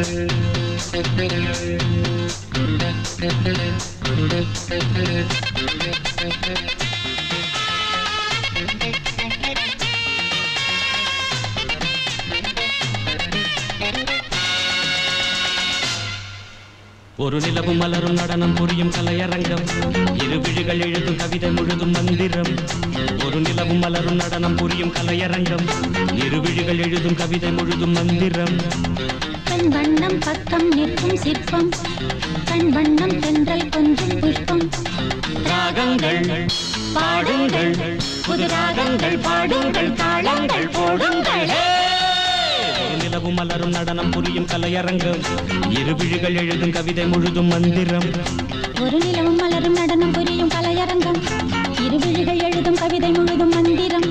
ஒரு நிலவும் மலரும் நடனம் புரியும் கலையரங்கம் இரு விழிகள் எழுதும் கவிதை முழுதும் மந்திரம் ஒரு நிலவும் மலரும் நடனம் புரியும் கலையரங்கம் இரு விழிகள் எழுதும் கவிதை முழுதும் மந்திரம் கண் வண்ணம் பக்கம் நிற்கும் சிற்பம் கண் வண்ணம் தென்றல் கொஞ்சம் புஷ்பம் ராகங்கள் பாடுங்கள் புது ராகங்கள் பாடுங்கள் தாளங்கள் போடுங்கள் ஒரு நிலவும் மலரும் நடனம் புரியும் கலையரங்கம் இரு விழிகள் எழுதும் கவிதை முழுதும் மந்திரம் ஒரு நிலவும் மலரும் நடனம் புரியும் கலையரங்கம் இருவிழிகள் எழுதும் கவிதை முழுதும் மந்திரம்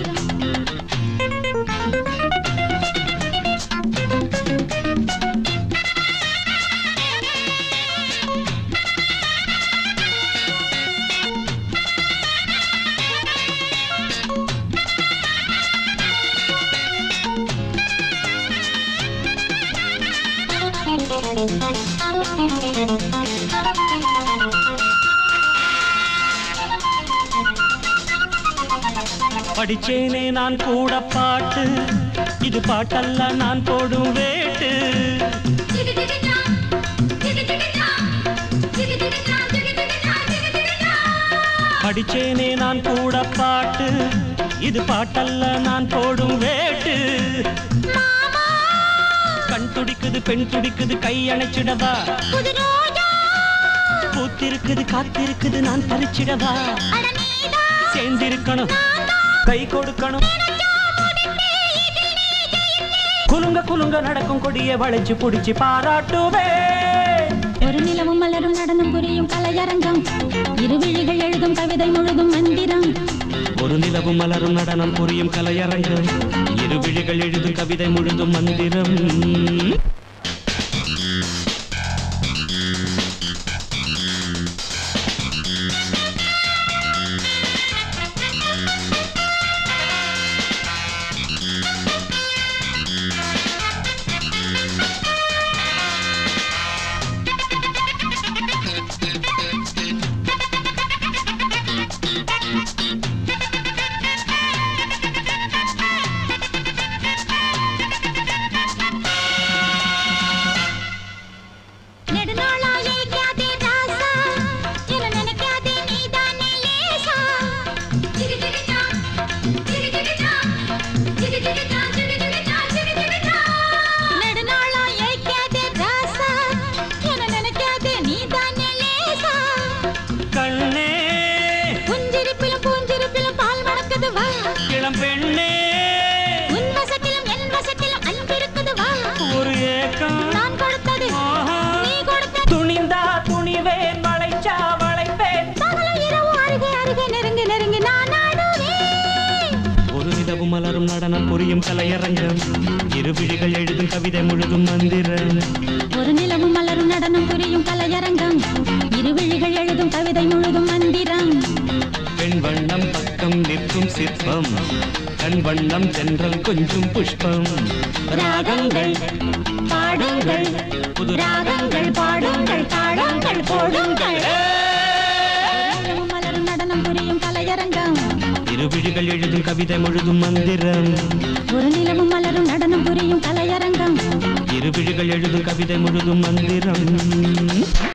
படிச்சேனே நான் கூட பாட்டு இது பாட்டல்ல நான் போடும் வேட்டு படிச்சேனே நான் கூட பாட்டு இது பாட்டல்ல நான் போடும் வேட்டு கண் துடிக்குது பெண் துடிக்குது கை அணைச்சிடவா புது ரோஜா பூத்திருக்குது காத்திருக்குது நான் பறிச்சிடவா அட நீதான் சேர்ந்திருக்கணும் கை கொடுக்கணும் குலுங்க குலுங்க நடக்கும் கொடிய வளைச்சு புடிச்சு பாராட்டுவே ஒரு நிலவும் மலரும் நடனம் புரியும் கலையரங்கம் இருவிழிகள் எழுதும் கவிதை முழுதும் மந்திரம் ஒரு நிலவும் மலரும் நடனம் புரியும் கலையரங்கம் இரு விழிகள் எழுதும் கவிதை முழுதும் மந்திரம் நெடுநாளா ஏற்காதே ராசா என நினைக்காதே நீதானே லேசா நெடுநாளா ஏற்காதே ராசா என நினைக்காதே நீதானே லேசா கண்ணே புஞ்சிரிப்பிலும் பூஞ்சிரிப்பிலும் பால் மணக்குது வா இளம் பெண்ணே உன் வசத்திலும் என் வசத்திலும் அன்பிருக்குது வா ஒரு ஏக்கம் நான் கொடுத்தது ஆஹா. நீ கொடுத்தது துணிந்தா துணிவேன் வளைச்சா வளைப்பேன் பகலும் இரவும் அருகே அருகே நெருங்கி நெருங்கி நான் ஆடுவேன் ஒரு நிலவு மலரும் நடனம் புரியும் கலையரங்கம் இரு விழிகள் எழுதும் கவிதை முழுதும் மந்திரம் ஒரு நிலவும் மலரும் நடனம் புரியும் கலையரங்கம் இருவிழிகள் எழுதும் கவிதை முழுதும் மந்திரம் பெண் வண்ணம் பக்கம் நிற்கும் சிற்பம் கண் வண்ணம் தென்றல் கொஞ்சம் புஷ்பம் ராகங்கள் பாடுங்கள் புது ராகங்கள் பாடுங்கள் தாளங்கள் போடுங்கள் நிலவும் மலரும் நடனம் புரியும் கலையரங்கம் இரு விழிகள் எழுதும் கவிதை முழுதும் மந்திரம் ஒரு நிலவும் மலரும் நடனம் புரியும் கலையரங்கம் இரு விழிகள் எழுதும் கவிதை முழுதும் மந்திரம்